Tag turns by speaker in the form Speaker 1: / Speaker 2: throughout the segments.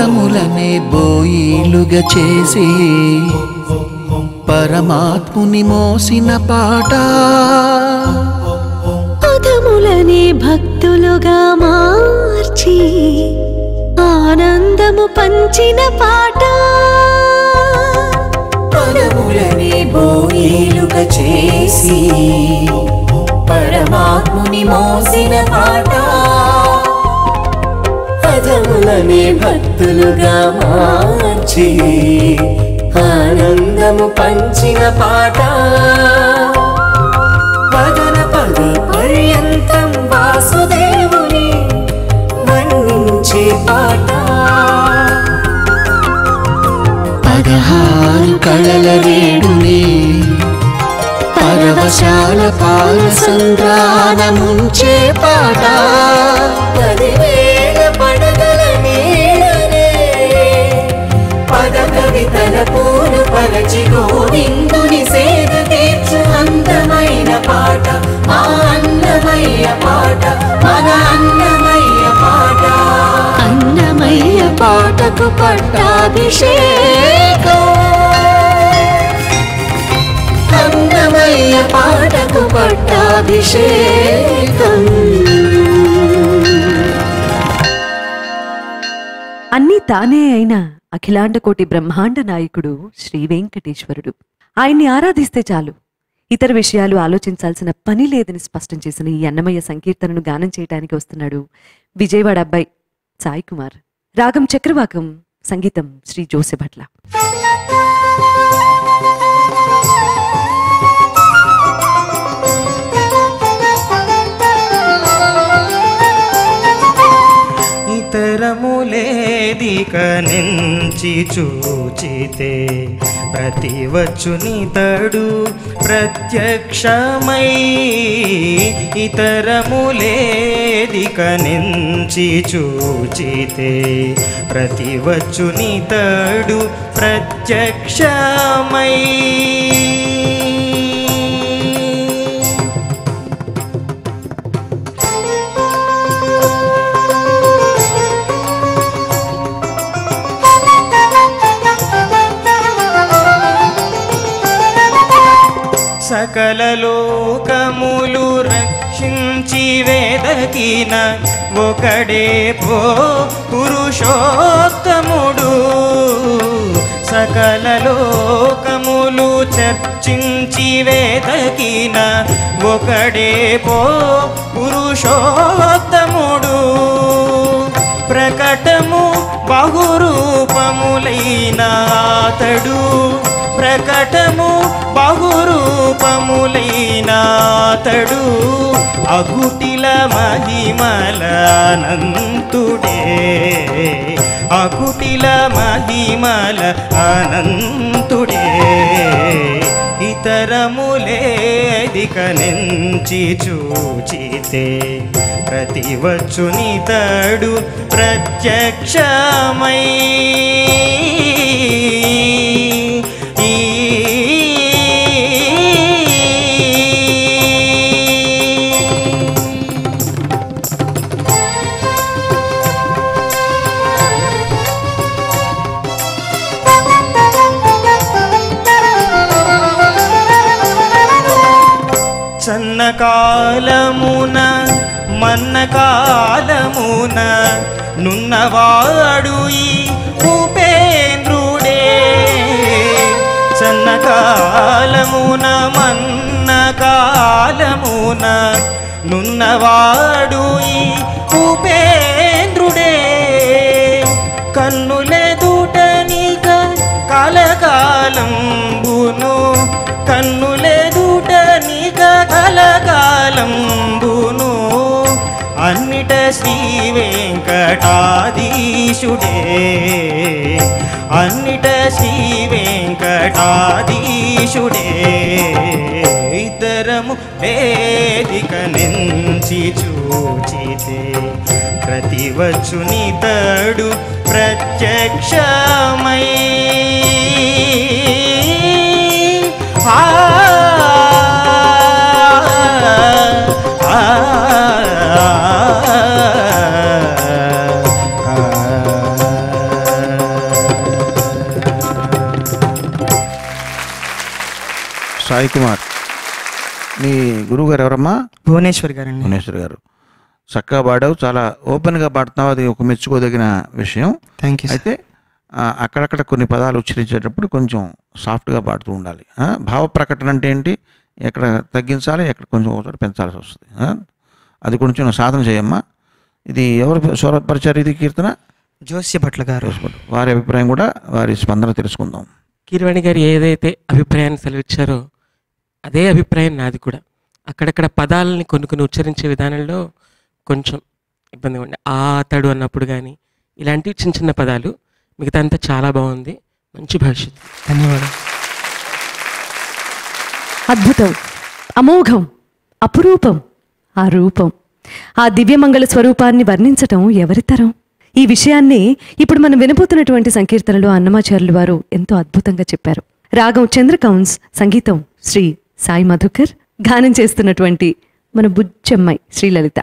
Speaker 1: పదములనే బోయిలుగా చేసి పరమాత్ముని మోసిన పాట
Speaker 2: పదములనే భక్తులుగా మార్చి ఆనందము పంచిన పాట
Speaker 3: పదములనే బోయిలుగా చేసి పరమాత్ముని మోసిన పాట పదములనే భక్తులుగా మార్చి ఆనందము పంచిన పాట పదన పద పర్యంతం వాసుదేవుని వర్ణించే పాట
Speaker 1: పదహారు కళల రేడుని పరవశాల పాల సంద్రానముంచే పాట
Speaker 3: పదివేల పడగల నీడనే పద కవితల పూలు పరచి గోవిందుని సేద తీర్చు అందమైన పాట మా అన్నమయ్య పాట మన అన్నమయ్య పాట
Speaker 2: అన్నమయ్య పాటకు పట్టాభిషేకం
Speaker 3: అన్నమయ్య పాటకు పట్టాభిషేకం
Speaker 4: అన్నీ తానే అయిన అఖిలాండకోటి బ్రహ్మాండ నాయకుడు శ్రీ వెంకటేశ్వరుడు ఆయన్ని ఆరాధిస్తే చాలు ఇతర విషయాలు ఆలోచించాల్సిన పని లేదని స్పష్టం చేసిన ఈ అన్నమయ్య సంకీర్తనను గానం చేయడానికి వస్తున్నాడు విజయవాడ అబ్బాయి సాయి కుమార్ రాగం చక్రవాకం సంగీతం శ్రీ జోసెభట్ల
Speaker 5: ఇతరములేదిక నుంచి చూచితే ప్రతివచ్చునితడు ప్రత్యక్షమై ఇతరములేదిక నుంచి చూచితే ప్రతివచ్చునితడు ప్రత్యక్షమై సకల లోకములు రక్షించి వేదకిన ఒకడే పో పురుషోత్తముడు సకల లోకములు చర్చించి వేదకిన ఒకడే పో పురుషోత్తముడు ప్రకటము బహురూపములైన అతడు ప్రకటము బహురూపములైన అతడు అగుటిల మహిమల అనంతుడే అకుటిల మహిమల అనంతుడే ఇతరములేదిక నుంచి చూచితే ప్రతివచ్చునితడు ప్రత్యక్షమై చన్న కాలమున మన్న కాలమున నున్నవాడు ఈ ఉపేంద్రుడే చన్న కాలమున మన్న కాలమున నున్నవాడు ఈ ఉపేంద్రుడే కన్నులెదుటనిక కలకాలంబును కన్నులెదుటనిక కలకాలంబును అన్నిట శ్రీ వెంకటాధీశుడే అన్నిట శ్రీ వెంకటాధీశుడే ఇతరము వేదిక నుంచి చూచితే ప్రతివచ్చునితడు ప్రత్యక్షమై ఆ ఆ, ఆ, ఆ,
Speaker 6: సాయి కుమార్ మీ గురువు గారు ఎవరమ్మా
Speaker 5: భువనేశ్వర్ గారండి
Speaker 6: భువనేశ్వర్ గారు చక్కగా పాడావు చాలా ఓపెన్గా పాడుతున్నావు అది ఒక మెచ్చుకోదగిన విషయం
Speaker 5: థ్యాంక్ యూ
Speaker 6: అయితే ఆ, అక్కడక్కడ కొన్ని పదాలు ఉచ్చరించేటప్పుడు కొంచెం సాఫ్ట్గా పాడుతూ ఉండాలి ఆ, భావ ప్రకటన అంటే ఏంటి ఎక్కడ తగ్గించాలి ఎక్కడ కొంచెం ఒకసారి పెంచాల్సి వస్తుంది ఆ? అది కొంచెం సాధన చేయమ్మా ఇది ఎవరు స్వరపరిచారు ఇది కీర్తన
Speaker 5: జోస్య భట్ల గారు
Speaker 6: వారి అభిప్రాయం కూడా వారి స్పందన తెలుసుకుందాం
Speaker 7: కీరవాణి గారు ఏదైతే అభిప్రాయాన్ని సెలవిచ్చారో అదే అభిప్రాయం నాది కూడా అక్కడక్కడ పదాలని కొన్ని కొన్ని ఉచ్చరించే విధానంలో కొంచెం ఇబ్బందిగా ఉండే ఆ అతడు అన్నప్పుడు కానీ ఇలాంటివి చిన్న చిన్న పదాలు మిగతా అంతా చాలా బాగుంది మంచి భాష
Speaker 5: ధన్యవాదాలు
Speaker 4: అద్భుతం అమోఘం అపురూపం ఆ రూపం ఆ దివ్యమంగళ స్వరూపాన్ని వర్ణించటం ఎవరితరం ఈ విషయాన్ని ఇప్పుడు మనం వినబోతున్నటువంటి సంకీర్తనలో అన్నమాచార్యులు వారు ఎంతో అద్భుతంగా చెప్పారు రాగం చంద్రకౌన్స్ సంగీతం శ్రీ సాయి మధుకర్ గానం చేస్తున్నటువంటి మన బుజ్జమ్మాయి శ్రీలలిత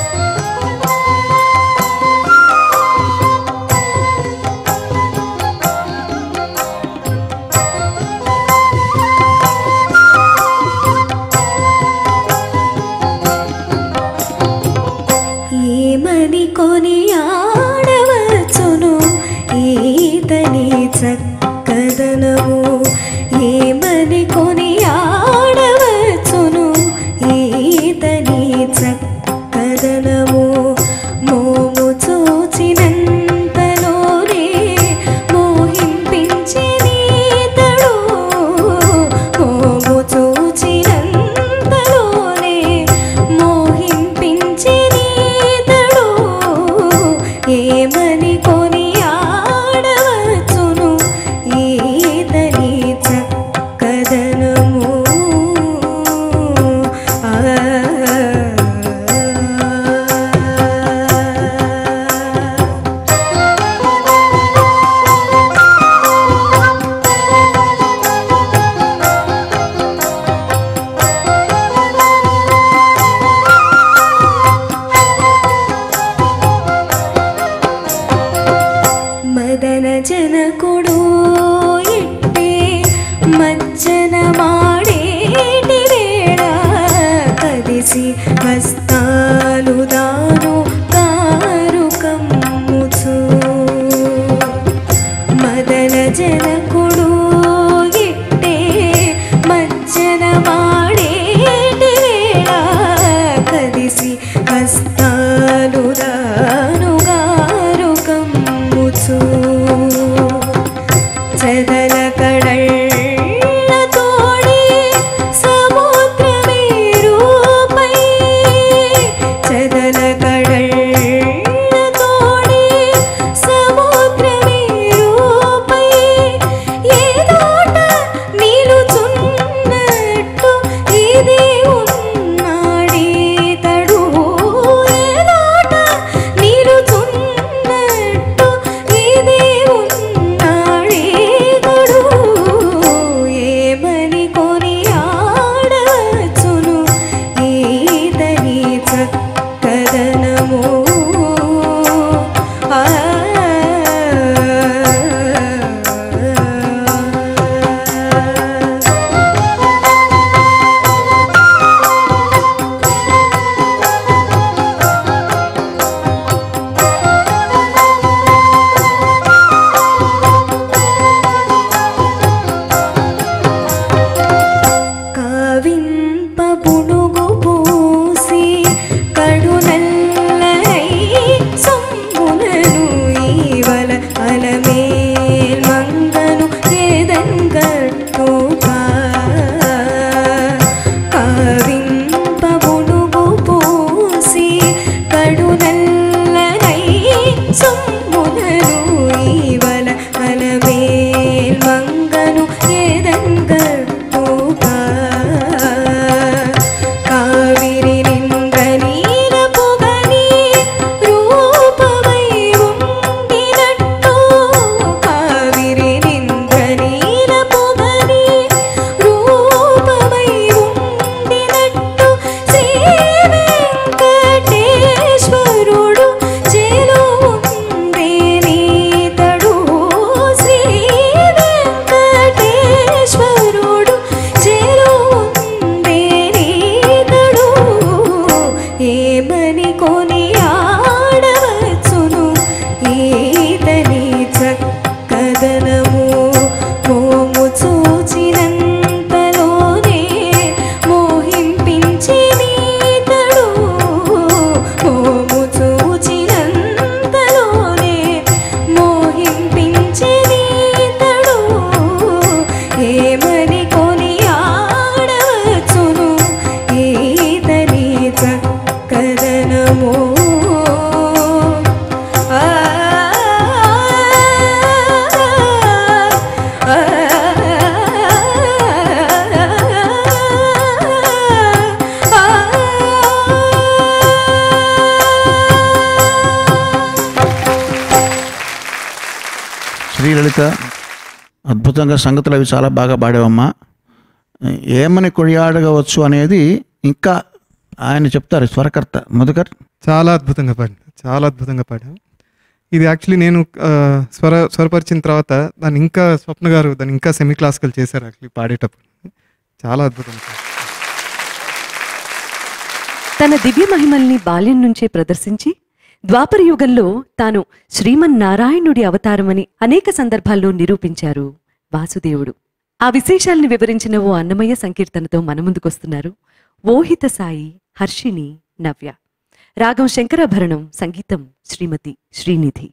Speaker 2: ఏమని కొని ఆడవచ్చును ఈతని చక్కదనము ఏమని కొని ఆడవచ్చును ఈతని చక్కదనము మోము చూచినంతలోనే మోహింపించి నీతడు మోము చూచినంతలోనే మోహింపించి నీతడు ఏమని కొని ఆడవచ్చును ఈతని చక్కదనము ఆ మదన జనకుడు ఇట్టే మజ్జన మాడేటి వేళ కదిసి హస్తాలు దాను కారు కమ్ముచు మదన జనకుడు ఇట్టే మజ్జన మాడేటి వేళ కదిసి హస్తాలు దానుగారు కమ్ముచు చెదల కడళ్ళ తోడి సముద్రమేరుపై చెదల కడళ్ళ తోడి సముద్రమేరుపై ఏదోట నిలుచున్నట్టు
Speaker 6: లలిత అద్భుతంగా సంగతులు అవి చాలా బాగా పాడావమ్మా ఏమని కొడియాడగవచ్చు అనేది ఇంకా ఆయన చెప్తారు స్వరకర్త మధుకర్
Speaker 8: చాలా అద్భుతంగా పాడాను చాలా అద్భుతంగా పాడాను ఇది యాక్చువల్లీ నేను ఆ, స్వర స్వరపరిచిన తర్వాత దాన్ని ఇంకా స్వప్న గారు దాన్ని ఇంకా సెమీ క్లాసికల్ చేశారు యాక్చువల్లీ పాడేటప్పుడు చాలా అద్భుతం
Speaker 4: తన దివ్య మహిమల్ని బాల్యం నుంచే ప్రదర్శించి ద్వాపర యుగంలో తాను శ్రీమన్నారాయణుడి అవతారమని అనేక సందర్భాల్లో నిరూపించారు వాసుదేవుడు ఆ విశేషాల్ని వివరించిన ఓ అన్నమయ్య సంకీర్తనతో మన ముందుకొస్తున్నారు ఓహిత సాయి హర్షిణి నవ్య రాగం శంకరాభరణం సంగీతం శ్రీమతి శ్రీనిధి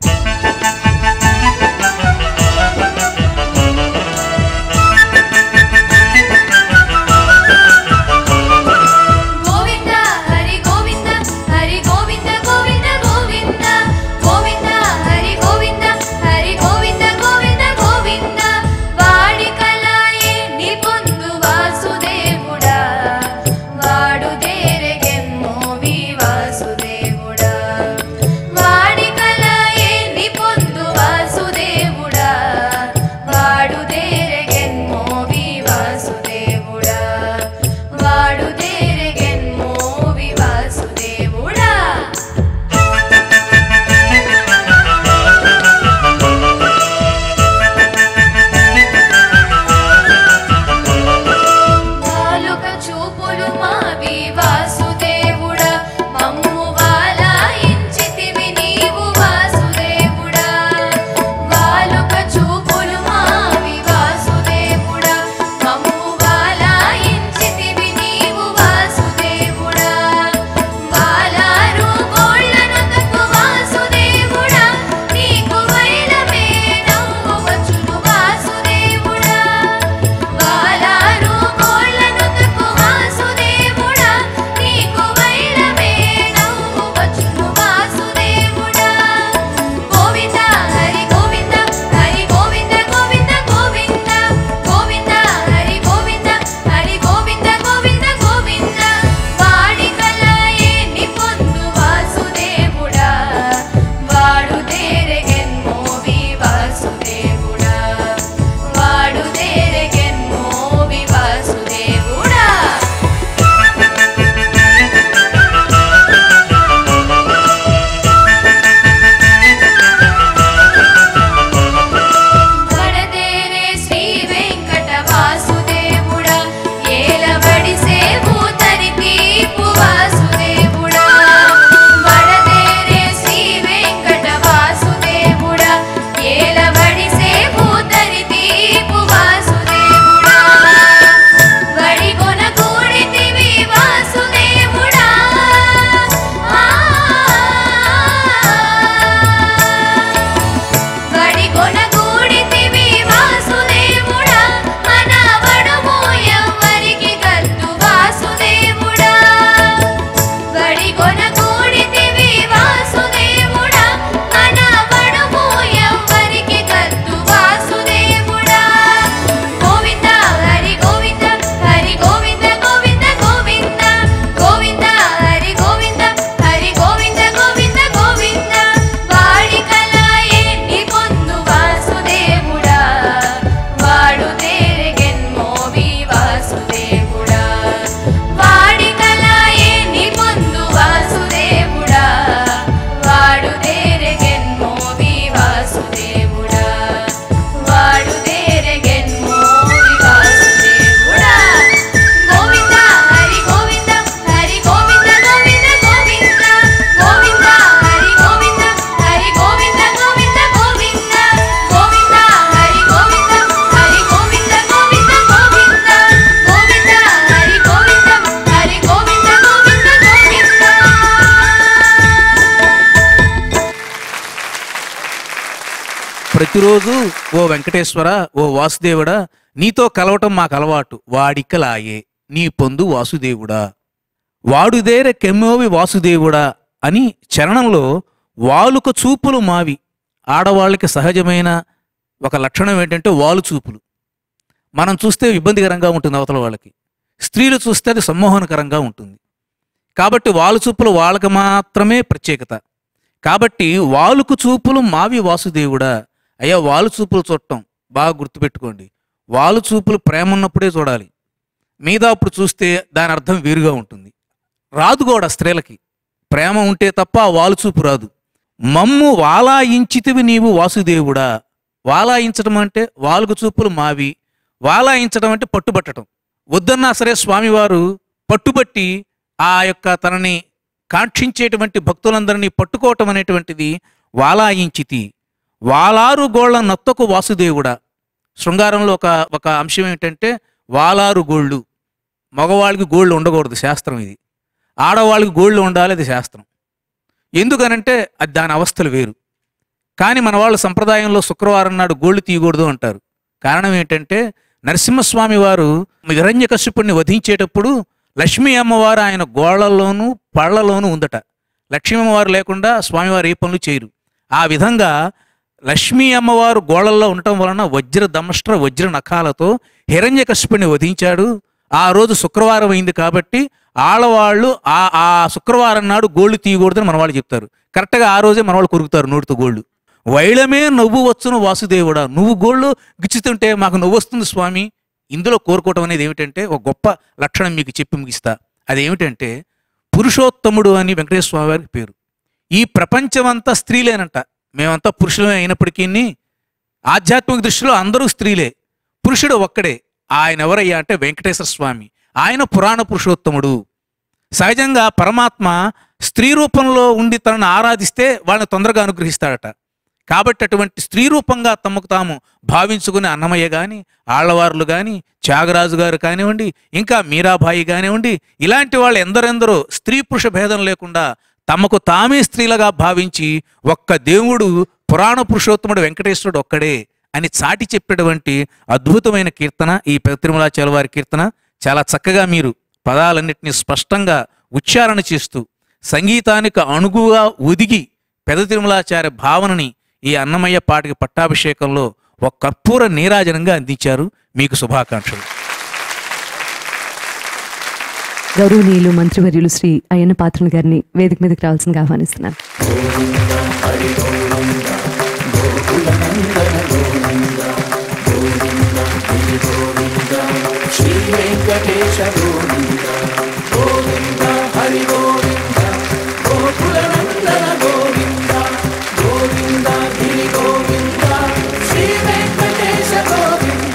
Speaker 9: గోవింద హరి గోవింద హరి గోవింద గోవింద గోవింద గోవింద హరి గోవింద హరి గోవింద గోవింద గోవింద వాడికలాయే నిపొందు వాసుదేవుడా వాడు దేరెగెమ్మోవి వాసుదేవుడా వాడికలాయే నిపొందు వాసుదేవుడా వాడు దేరెగెమ్మోవి వాసుదేవుడా వాడు దేరెగెమ్మోవి వాసుదేవుడా నాలుక చూపులు మావి వాసుదేవుడా మమ్ము వాలాయించితివి నీవు వాసుదేవుడా వాలుక చూపులు మావి వాసుదేవుడా మమ్ము వాలాయించితివి నీవు వాసుదేవుడా వాలారు గోళ్ళను తప్పు వాసుదేవుడా నీకు వైలమే నవ్వు వచ్చును వాసుదేవుడా వాలారు గోళ్ళను తప్పు వాసుదేవుడా నీకు వైరమే నవ్వు వచ్చును వాసుదేవుడా గోవింద హరి గోవింద హరి గోవింద గోవింద గోవింద గోవింద హరి గోవింద హరి గోవింద గోవింద గోవింద వాడి కలయే నిపొందు వాసుదేవుడా వాడు దేరెగెన్మోవి వాసుదేవుడా వాడు దేరెగెన్మోవి వాసుదేవుడా వడదేరే శ్రీ వెంకట వాసుదేవుడా ఏలబడి సేవు తరిపీపు వాసుదేవుడా వడదేరే శ్రీ వెంకట వాసుదేవుడా ఏలబడి సేవు తరిపీపు వాసుదేవుడా వడిగొన కూడితివి వాసుదేవుడా వడిగొన కూడితివి వాసుదేవుడా మనవడుము ఎవ్వరికి కద్దు వాసుదేవుడా వడిగొన కూడితివి వాసుదేవుడా మనవడుము ఎవ్వరికి కద్దు వాసుదేవుడా గోవింద హరి గోవింద హరి గోవింద గోవింద గోవింద గోవింద హరి గోవింద హరి గోవింద గోవింద గోవింద వాడి కలాయే నిపొందు వాసుదేవుడా వాడు దేరెగెన్మోవి వాసుదేవుడా వాడి కలాయే నిపొందు వాసుదేవుడా వాడు దేరెగెన్మోవి వాసుదేవుడా వాడు దేరెగెన్మోవి వాసుదేవుడా గోవింద హరి గోవింద హరి గోవింద గోవింద గోవింద గోవింద హరి గోవింద హరి గోవింద గోవింద గోవింద గోవింద హరి గోవింద హరి గోవింద గోవింద గోవింద గోవింద హరి గోవింద హరి గోవింద గోవింద గోవింద
Speaker 10: ప్రతిరోజు ఓ వెంకటేశ్వర ఓ వాసుదేవుడా నీతో కలవటం మాకు అలవాటు వాడిక్కలాయే నీ పొందు వాసుదేవుడా వాడుదేర కెమ్మోవి వాసుదేవుడా అని చరణంలో వాలుక చూపులు మావి ఆడవాళ్ళకి సహజమైన ఒక లక్షణం ఏంటంటే వాలు చూపులు మనం చూస్తే ఇబ్బందికరంగా ఉంటుంది అవతల వాళ్ళకి స్త్రీలు చూస్తే అది సమ్మోహనకరంగా ఉంటుంది కాబట్టి వాలు చూపులు వాళ్ళకి మాత్రమే ప్రత్యేకత కాబట్టి వాలుకు చూపులు మావి వాసుదేవుడా అయ్యా వాళ్ళు చూపులు చూడటం బాగా గుర్తుపెట్టుకోండి వాళ్ళు చూపులు ప్రేమ ఉన్నప్పుడే చూడాలి మీద అప్పుడు చూస్తే దాని అర్థం వేరుగా ఉంటుంది రాదు కూడా స్త్రీలకి ప్రేమ ఉంటే తప్ప ఆ వాలు చూపు రాదు మమ్ము వాలాయించితివి నీవు వాసుదేవుడా వాలాయించడం అంటే వాలుగు చూపులు మావి వాలాయించడం అంటే పట్టుబట్టడం వద్దన్నా సరే స్వామివారు పట్టుబట్టి ఆ యొక్క తనని కాంక్షించేటువంటి భక్తులందరినీ పట్టుకోవటం అనేటువంటిది వాలాయించితి వాలారు గోళ్ల నత్తకు వాసుదేవుడా శృంగారంలో ఒక ఒక అంశం ఏమిటంటే వాలారు గోళ్ళు మగవాళ్ళకి గోళ్ళు ఉండకూడదు శాస్త్రం ఇది ఆడవాళ్ళకి గోళ్ళు ఉండాలి అది శాస్త్రం ఎందుకనంటే అది దాని అవస్థలు వేరు కానీ మన వాళ్ళ సంప్రదాయంలో శుక్రవారం నాడు గోళ్ళు తీయకూడదు అంటారు కారణం ఏంటంటే నరసింహస్వామి వారు హిరణ్యకశ్యపుణ్ణి వధించేటప్పుడు లక్ష్మీ అమ్మవారు ఆయన గోళ్లలోనూ పళ్ళలోనూ ఉందట లక్ష్మీ అమ్మవారు లేకుండా స్వామివారు ఏ పనులు చేయరు ఆ విధంగా లక్ష్మీ అమ్మవారు గోళల్లో ఉండటం వలన వజ్ర దమష్ట్ర వజ్ర నఖాలతో హిరణ్యకశ్యపుని వధించాడు ఆ రోజు శుక్రవారం అయింది కాబట్టి ఆడవాళ్ళు ఆ ఆ శుక్రవారం నాడు గోళ్ళు తీయకూడదని మన వాళ్ళు చెప్తారు కరెక్ట్గా ఆ రోజే మన వాళ్ళు కొరుకుతారు నోటితో గోళ్ళు వైళమే నవ్వు వచ్చును వాసుదేవుడా నువ్వు గోళ్ళు గిచ్చుతుంటే మాకు నవ్వు వస్తుంది స్వామి ఇందులో కోరుకోవటం అనేది ఏమిటంటే ఒక గొప్ప లక్షణం మీకు చెప్పి ముగిస్తా అదేమిటంటే పురుషోత్తముడు అని వెంకటేశ్వర స్వామి వారికి పేరు ఈ ప్రపంచమంతా స్త్రీలేనంట మేమంతా పురుషులమే అయినప్పటికీ ఆధ్యాత్మిక దృష్టిలో అందరూ స్త్రీలే పురుషుడు ఒక్కడే ఆయన ఎవరయ్యా అంటే వెంకటేశ్వర స్వామి ఆయన పురాణ పురుషోత్తముడు సహజంగా పరమాత్మ స్త్రీ రూపంలో ఉండి తనను ఆరాధిస్తే వాళ్ళని తొందరగా అనుగ్రహిస్తాడట కాబట్టి అటువంటి స్త్రీ రూపంగా తమకు తాము భావించుకునే అన్నమయ్య కానీ ఆళ్లవార్లు కానీ త్యాగరాజు గారు కానివ్వండి ఇంకా మీరాబాయి కానివ్వండి ఇలాంటి వాళ్ళు ఎందరెందరో స్త్రీ పురుష భేదం లేకుండా తమకు తామే స్త్రీలుగా భావించి ఒక్క దేవుడు పురాణ పురుషోత్తముడు వెంకటేశ్వరుడు ఒక్కడే అని చాటి చెప్పేటువంటి అద్భుతమైన కీర్తన ఈ తిరుమలాచార్య వారి కీర్తన చాలా చక్కగా మీరు పదాలన్నింటినీ స్పష్టంగా ఉచ్చారణ చేస్తూ సంగీతానికి అణుగుగా ఒదిగి పెద తిరుమలాచార్య భావనని ఈ అన్నమయ్య పాటకి పట్టాభిషేకంలో ఒక కర్పూర నీరాజనంగా అందించారు మీకు శుభాకాంక్షలు
Speaker 4: గౌరవనీయులు మంత్రివర్యులు శ్రీ అయ్యన్న పాత్రుని గారిని వేదిక మీదకి రావాల్సిందిగా ఆహ్వానిస్తున్నాను
Speaker 3: శ్రీ వెంకటేశ గోవింద గోవింద హరి గోవింద గోకుల నందన గోవింద గోవింద గిరి గోవింద శ్రీ వెంకటేశ గోవింద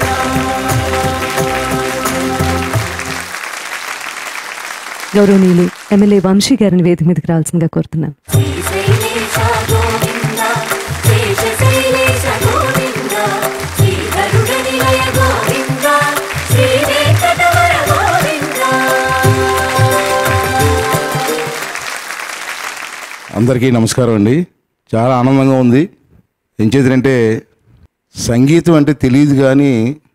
Speaker 4: గౌరవనీయులు ఎమ్మెల్యే వంశీ గారిని వేదిక మీదకి రావాల్సిందిగా కోరుతున్నాను
Speaker 3: శ్రీశైలేశ గోవింద శేషశైలేశ గోవింద శ్రీధరుడ నిలయ గోవింద శ్రీ వెంకటవర గోవింద
Speaker 11: అందరికీ నమస్కారం అండి చాలా ఆనందంగా ఉంది ఏం చేద్దంటే సంగీతం అంటే తెలియదు కానీ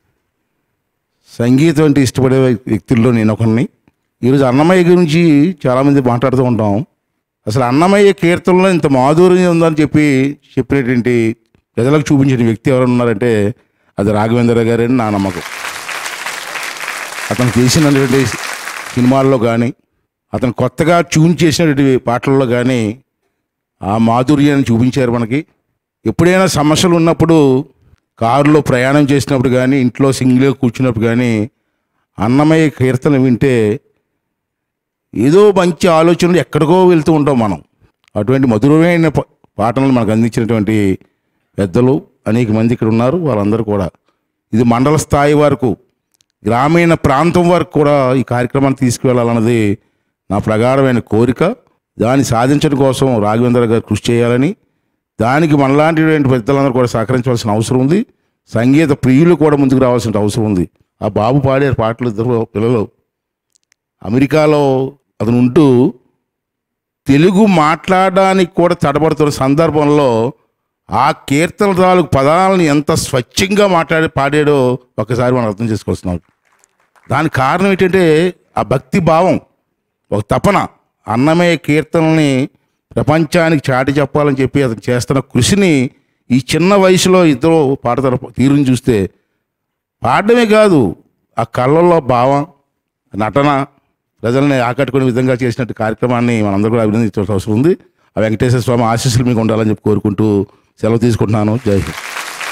Speaker 11: సంగీతం అంటే ఇష్టపడే వ్యక్తుల్లో నేను ఒకరిని ఈరోజు అన్నమయ్య గురించి చాలామంది మాట్లాడుతూ ఉంటాం అసలు అన్నమయ్య కీర్తనలో ఇంత మాధుర్యం ఉందని చెప్పి చెప్పినటువంటి ప్రజలకు చూపించిన వ్యక్తి ఎవరైనా ఉన్నారంటే అది రాఘవేంద్ర గారు అని నా నమ్మకం అతను చేసినటువంటి సినిమాల్లో కానీ అతను కొత్తగా ట్యూన్ చేసినటువంటి పాటల్లో కానీ ఆ మాధుర్యాన్ని చూపించారు మనకి ఎప్పుడైనా సమస్యలు ఉన్నప్పుడు కారులో ప్రయాణం చేసినప్పుడు కానీ ఇంట్లో సింగిల్గా కూర్చున్నప్పుడు కానీ అన్నమయ్య కీర్తన వింటే ఏదో మంచి ఆలోచనలు ఎక్కడికో వెళ్తూ ఉంటాం మనం అటువంటి మధురమైన ప- పాటలను మనకు అందించినటువంటి పెద్దలు అనేక మంది ఇక్కడ ఉన్నారు వాళ్ళందరూ కూడా ఇది మండల స్థాయి వరకు గ్రామీణ ప్రాంతం వరకు కూడా ఈ కార్యక్రమాన్ని తీసుకువెళ్ళాలన్నది నా ప్రగాఢమైన కోరిక దాన్ని సాధించడం కోసం రాఘవేంద్ర గారు కృషి చేయాలని దానికి మనలాంటి పెద్దలందరూ కూడా సహకరించవలసిన అవసరం ఉంది సంగీత ప్రియులు కూడా ముందుకు రావాల్సిన అవసరం ఉంది ఆ బాబు పాడే పాటలు ఇద్దరు పిల్లలు అమెరికాలో అతను ఉంటూ తెలుగు మాట్లాడడానికి కూడా తడబడుతున్న సందర్భంలో ఆ కీర్తన తాలూకు పదాలను ఎంత స్వచ్ఛంగా మాట్లాడి పాడాడో ఒకసారి మనం అర్థం చేసుకోవాల్సిన దానికి కారణం ఏంటంటే ఆ భక్తి భావం ఒక తపన అన్నమయ్య కీర్తనల్ని ప్రపంచానికి చాటి చెప్పాలని చెప్పి అతను చేస్తున్న కృషిని ఈ చిన్న వయసులో ఇద్దరు పాడతారు తీరుని చూస్తే పాడడమే కాదు ఆ కళ్ళల్లో భావం నటన ప్రజల్ని ఆకట్టుకునే విధంగా చేసినట్టు కార్యక్రమాన్ని మనందరూ కూడా అభినందించాల్సిన అవసరం ఉంది ఆ వెంకటేశ్వర స్వామి ఆశీస్సులు మీకు ఉండాలని చెప్పి కోరుకుంటూ సెలవు తీసుకుంటున్నాను జై హింద్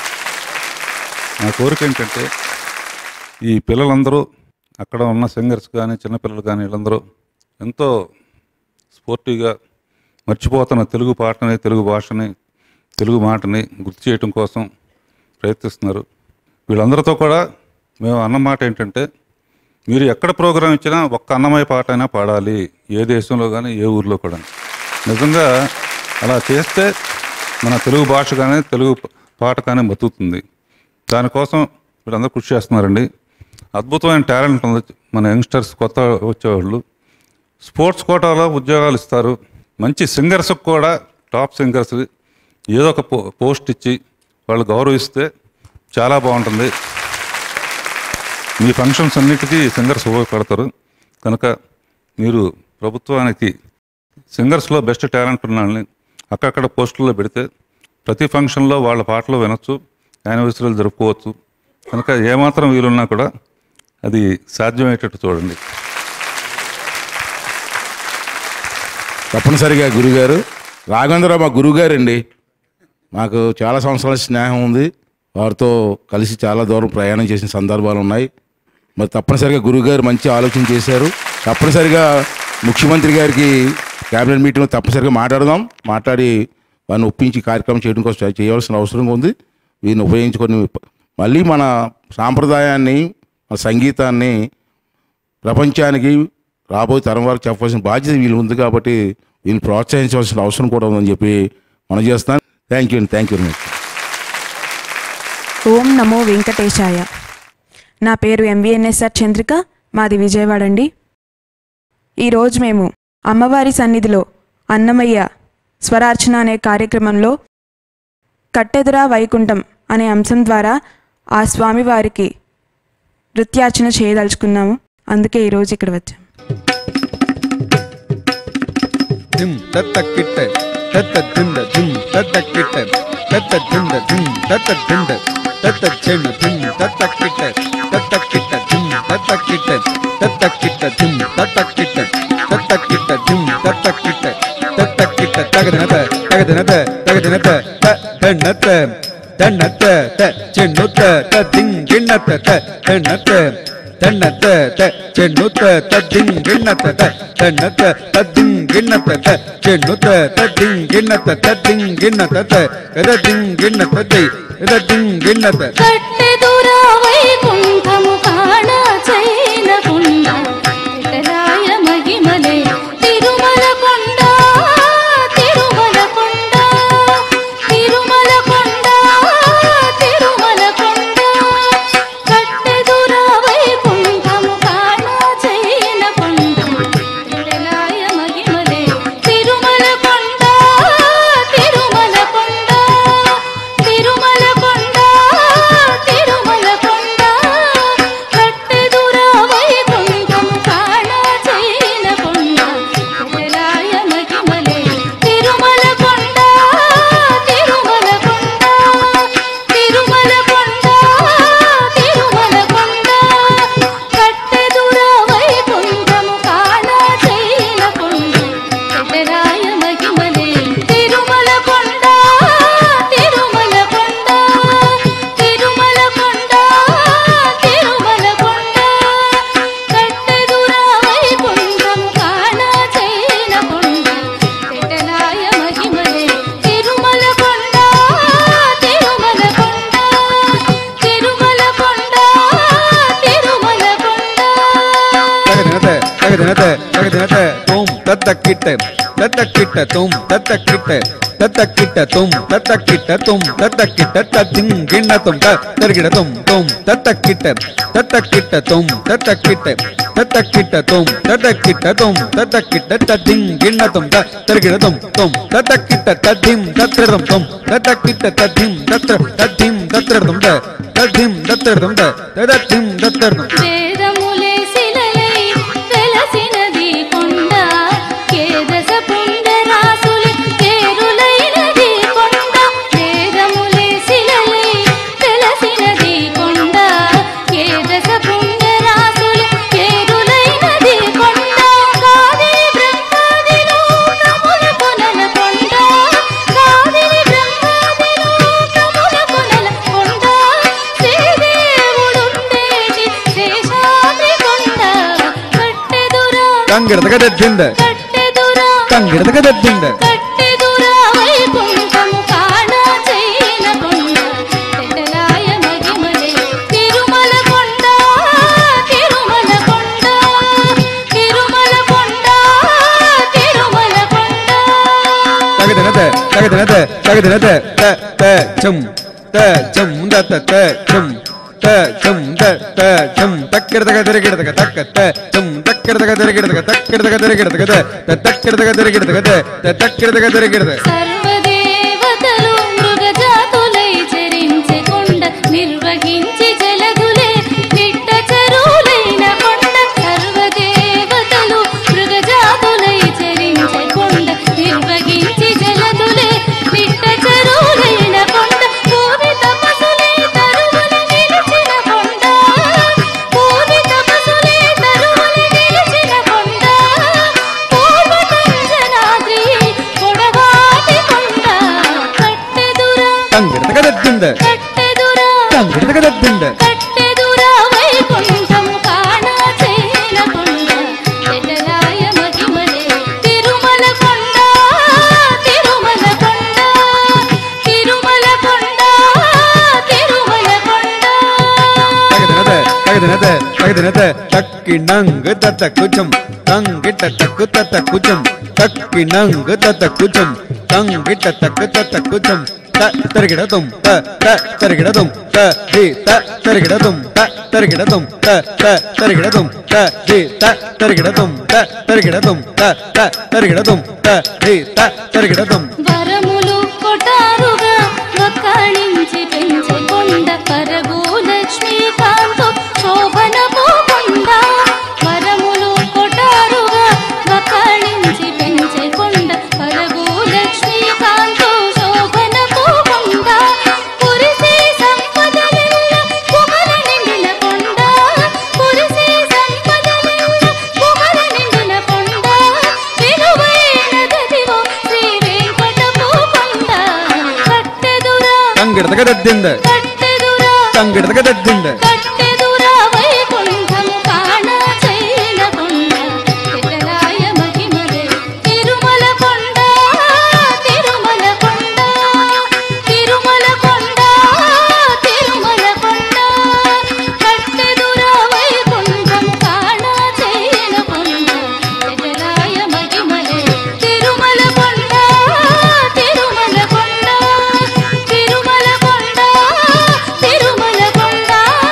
Speaker 12: నా కోరిక ఏంటంటే ఈ పిల్లలందరూ అక్కడ ఉన్న సింగర్స్ కానీ చిన్నపిల్లలు కానీ వీళ్ళందరూ ఎంతో స్పోర్టివ్గా మర్చిపోతున్న తెలుగు పాటని తెలుగు భాషని తెలుగు మాటని గుర్తు చేయటం కోసం ప్రయత్నిస్తున్నారు వీళ్ళందరితో కూడా మేము అన్న మాట ఏంటంటే మీరు ఎక్కడ ప్రోగ్రాం ఇచ్చినా ఒక్క అన్నమయ్య పాట అయినా పాడాలి ఏ దేశంలో కానీ ఏ ఊర్లో కూడా నిజంగా అలా చేస్తే మన తెలుగు భాష కానీ తెలుగు పాట కానీ బతుకుతుంది దానికోసం వీళ్ళందరూ కృషి చేస్తున్నారండి అద్భుతమైన టాలెంట్ ఉంది మన యంగ్స్టర్స్ కొత్త వచ్చేవాళ్ళు స్పోర్ట్స్ కోటాలో ఉద్యోగాలు ఇస్తారు మంచి సింగర్స్కి కూడా టాప్ సింగర్స్ ఏదో ఒక పో పోస్ట్ ఇచ్చి వాళ్ళు గౌరవిస్తే చాలా బాగుంటుంది మీ ఫంక్షన్స్ అన్నిటికీ సింగర్స్ ఉపయోగపడతారు కనుక మీరు ప్రభుత్వానికి సింగర్స్లో బెస్ట్ టాలెంట్ ఉన్న వాళ్ళని అక్కడక్కడ పోస్టుల్లో పెడితే ప్రతి ఫంక్షన్లో వాళ్ళ పాటలు వినొచ్చు యానివర్సరీలు జరుపుకోవచ్చు కనుక ఏమాత్రం వీలున్నా కూడా అది సాధ్యమయ్యేటట్టు చూడండి
Speaker 11: తప్పనిసరిగా గురుగారు రాఘవేంద్రరావు మా గురువుగారు అండి మాకు చాలా సంవత్సరాల స్నేహం ఉంది వారితో కలిసి చాలా దూరం ప్రయాణం చేసిన సందర్భాలు ఉన్నాయి మరి తప్పనిసరిగా గురువుగారు మంచి ఆలోచన చేశారు తప్పనిసరిగా ముఖ్యమంత్రి గారికి క్యాబినెట్ మీటింగ్లో తప్పనిసరిగా మాట్లాడదాం మాట్లాడి వారిని ఒప్పించి కార్యక్రమం చేయడం కోసం చే- చేయవలసిన అవసరం ఉంది వీరిని ఉపయోగించుకొని మళ్ళీ మన సాంప్రదాయాన్ని మన సంగీతాన్ని ప్రపంచానికి రాబోయే తరం వారికి చెప్పవలసిన బాధ్యత వీళ్ళు ఉంది కాబట్టి వీళ్ళు ప్రోత్సహించవలసిన అవసరం కూడా ఉందని చెప్పి మనం చేస్తాను థ్యాంక్ యూ అండి థ్యాంక్ యూ వెరీ మచ్
Speaker 13: ఓం నమో వెంకటేశాయ నా పేరు ఎంవిఎన్ఎస్ఆర్ చంద్రిక మాది విజయవాడ అండి ఈరోజు మేము అమ్మవారి సన్నిధిలో అన్నమయ్య స్వరార్చన అనే కార్యక్రమంలో కట్టెదురా వైకుంఠం అనే అంశం ద్వారా ఆ స్వామివారికి నృత్యార్చన చేయదలుచుకున్నాము అందుకే ఈరోజు ఇక్కడ వచ్చాం
Speaker 14: dim tata kitte tata dinda dim tata kitte tata dinda dim tata dinda tata chenna dim tata kitte tata kitte dim tata kitte tata kitte dim tata kitte tata kitte dim tata kitte tata kitte tagadinata tagadinata tagadinata ta dannata dannata ta chennuta ta dinginnata ta dannata தன்னத்த த சென்னுத்த தத்திங்கிண்ணத்த த தன்னத்த தத்திங்கிண்ணத்த த சென்னுத்த தத்திங்கிண்ணத்த தத்திங்கிண்ணத்த த ரதிங்கிண்ணத்த தை ரதிங்கிண்ணத்த
Speaker 3: కట్టెదురా వైకుంఠము కాణ చైనకుండ ఇతరాయ మహిమలే తిరుమల కొండ తిరుమల కొండ తిరుమల కొండ తిరుమల కొండ కట్టెదురా వైకుంఠము కాణ చైనకుండ ఇతరాయ మహిమలే తిరుమల కొండ తిరుమల కొండ తిరుమల కొండ తిరుమల కొండ కట్టెదురా వైకుంఠము కాణ చైన కొండ తిరుమలాయ మహిమలే తిరుమల కొండ తిరుమల కొండ తిరుమల కొండ తిరుమల కొండ కట్టెదురా వైకుంఠము కాణ చైన కొండ తిరుమలాయ మహిమలే తిరుమల కొండ తిరుమల కొండ తిరుమల కొండ తిరుమల కొండ కట్టెదురా వైకుంఠము కాణ చైన కొండ తిటలాయ మహిమలే తిరుమల కొండ తిరుమల కొండ తిరుమల కొండ తిరుమల కొండ
Speaker 14: தகதினத தகதினத தகதினத தோம் தத்த கிட்ட தத்த கிட்ட தோம் தத்த கிட்ட தத்த கிட்ட தோம் தத்த கிட்ட தோம் தத்த கிட்ட தத்திங் கிண்ண தோம் த தருகிட தோம் தோம் தத்த கிட்ட தத்த கிட்ட தோம் தத்த கிட்ட தத்த கிட்ட தோம் தத்த கிட்ட தோம் தத்த கிட்ட தத்திங் கிண்ண தோம் த தருகிட தோம் தோம் தத்த கிட்ட தத்திம் தத்திரம் தோம் தத்த கிட்ட தத்திம் தத்திர தத்திம் தத்திரம் த தத்திம் தத்திரம் த தத்திம் தத்திரம்
Speaker 3: వేదములే శిలలై వెలసినది కొండ కేదస పుండరాసులు కేరులైనది కొండ వేదములే శిలలై వెలసినది కొండ కేదస పుండరాసులు కేరులైనది కొండ కావేరి బ్రహ్మాదిలో కముల కొనల కొండ కావేరి బ్రహ్మాదిలో కముల కొనల కొండ శ్రీ
Speaker 14: ತಂಗಿಡದಗದಿಂದ ತಂಗಿಡದಗದಿಂದ
Speaker 3: కట్టెదురా వైకుంఠము కాణ చేయనకొండ తెటలాయ మహిమలే తిరుమల కొండ తిరుమల కొండ తిరుమల కొండ తిరుమల కొండ
Speaker 14: ತಗದಿನತೆ ತಗದಿನತೆ ತಗದಿನತೆ ತ ತ ಚಂ ತ ಚಂ ದ ತ ತ ಚಂ ತ ಚಂ ದ ತ ಚಂ ತಕ್ಕಿಡದಗ ತಿರುಗಿಡದಗ ತಕ್ಕ ತ ಚಂ ತಕ್ಕಿಡದಗ ತಿರುಗಿಡದಗ ತಕ್ಕಿಡದಗ ತಿರುಗಿಡದಗ ತ ತಕ್ಕಿಡದಗ ತಿರುಗಿಡದಗ ತ ತಕ್ಕಿಡದಗ ತಿರುಗಿಡದ
Speaker 3: సర్వదేవతలు మృగజాతులై చరించే కొండ నిర్వహించి జలదులే నిట్ట చెరువులైన కొండ సర్వదేవతలు మృగజాతులై చరించే కొండ నిర్వహించి జలదులే నిట్ట చెరువులైన కొండ భూమి తపసులే తరువుల నిలిచిన కొండ భూమి తపసులే తరువుల నిలిచిన కొండ పూర్వకంజనాద్రి పొడవాటి కొండ కట్టెదురా
Speaker 14: ತಂಗಿಡದಗದಿಂದ
Speaker 3: కట్టెదురా
Speaker 14: ತಂಗಿಡದಗದಿಂದ
Speaker 3: కట్టెదురా వైకుంఠము కాణ చేయనకొండ ఎటలాయ మహిమలే తిరుమల కొండ తిరుమల కొండ తిరుమల కొండ తిరుమల కొండ
Speaker 14: ತಗದಿನತೆ ತಗದಿನತೆ ತಗದಿನತೆ ತಕ್ಕಿ ನಂಗ್ ತತ್ತ ಕುಚಂ ತಂಗಿಟ್ಟ ತಕ್ಕು ತತ್ತ ಕುಚಂ ತಕ್ಕಿ ನಂಗ್ ತತ್ತ ಕುಚಂ ತಂಗಿಟ್ಟ ತಕ್ಕು ತತ್ತ ಕುಚಂ ತ ತರಗಿಡ ತುಂ ತ ತ ತರಗಿಡ ತುಂ ತ ದಿ ತ ತರಗಿಡ ತುಂ ತ ತರಗಿಡ ತುಂ ತ ತ ತರಗಿಡ ತುಂ ತ ದಿ ತ ತರಗಿಡ ತುಂ ತ ತರಗಿಡ ತುಂ ತ ತ ತರಗಿಡ ತುಂ త ದಿ త ತರಗಿಡ ತುಂ
Speaker 3: వరములు కొటారుగా వక్కాణించి పెంచే కొండ పరగు లక్ష్మీకాంతు శోభన కొండ వరములు కొటారుగా వక్కాణించి పెంచే కొండ పరగు లక్ష్మీకాంతు శోభన కొండ కురిసే సంపదలెల్ల కుమర నిండిన కొండ కురిసే సంపదలెల్ల కుమర నిండిన కొండ విలువైన గదివో శ్రీ వెంకటపు కొండ కట్టెదురా
Speaker 14: ತಂಗಿಡದಗದಿಂದ
Speaker 3: కట్టెదురా
Speaker 14: ತಂಗಿಡದಗದಿಂದ
Speaker 3: కట్టెదురా వైకుంఠము కాణ చేయనకొండ ఎటలాయ మహిమలే తిరుమల కొండ తిరుమల కొండ తిరుమల కొండ తిరుమల కొండ కట్టెదురా వైకుంఠము కాణ చేయనకొండ ఎటలాయ మహిమలే తిరుమల కొండ తిరుమల కొండ తిరుమల కొండ తిరుమల కొండ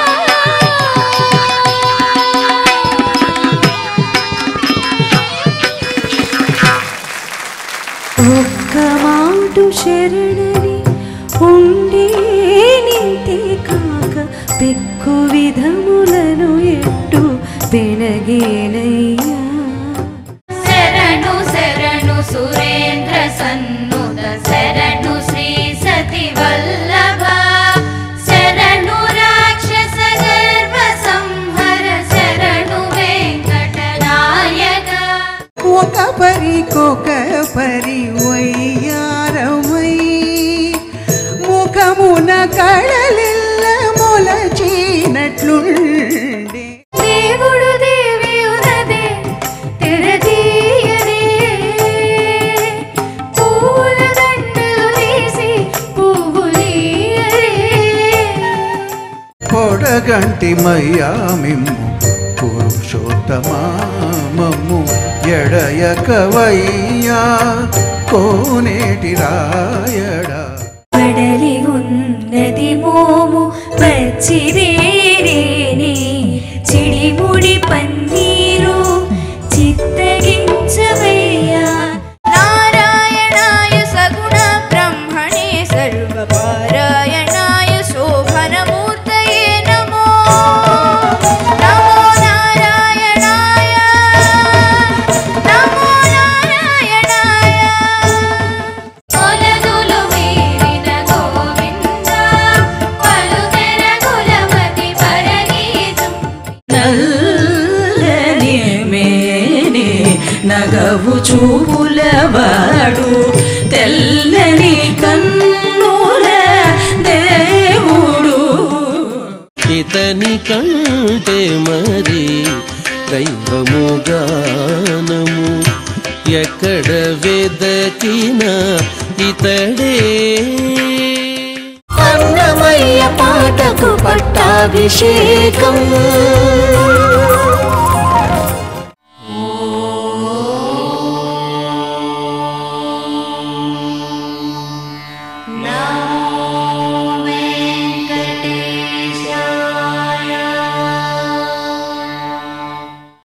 Speaker 2: ఒక్క మాటు శరణని ఉండే నింతే కాక పెక్కు విధములను ఎట్టు పెనగేనయ్యా
Speaker 9: శరణు శరణు సురేంద్ర సన్నుత శరణు శ్రీ సతి వల్లభ శరణు రాక్షస గర్వ సంహర శరణు వెంకట నాయక
Speaker 15: ఒక పరికొక పరి వయ్యారమై ముఖమున కళలిల్ల మొలచినట్లుండే
Speaker 9: దేవుడు దేవియునదే తెరదీయరే పూల దండలు వేసి పువ్వులీయరే
Speaker 1: పొడగంటి మయ్యా మిమ్ము పురుషోత్తమామము ఎడయకవయ్యా కోనేటి రాయడా
Speaker 2: పడలి ఉన్నది మోము పచ్చిదేరేని చిడిముడి పన్నీరు చిత్తగించవయ్యా
Speaker 9: నారాయణాయ సగుణ బ్రహ్మణే సర్వపారాయణాయ శోభనమూర్తయే నమో నమో నారాయణాయ నమో నారాయణాయ కొలదులు మీరిన గోవింద పలుతెర కులమతి పరగీతం
Speaker 16: నల్లని మేని నగవు చూపులవాడు తెల్లని కన్నుల దేవుడు
Speaker 17: ఇతని కంటే మరి దైవము గానము ఎక్కడ వెదకిన ఇతడే
Speaker 16: అన్నమయ్య పాటకు పట్టాభిషేకం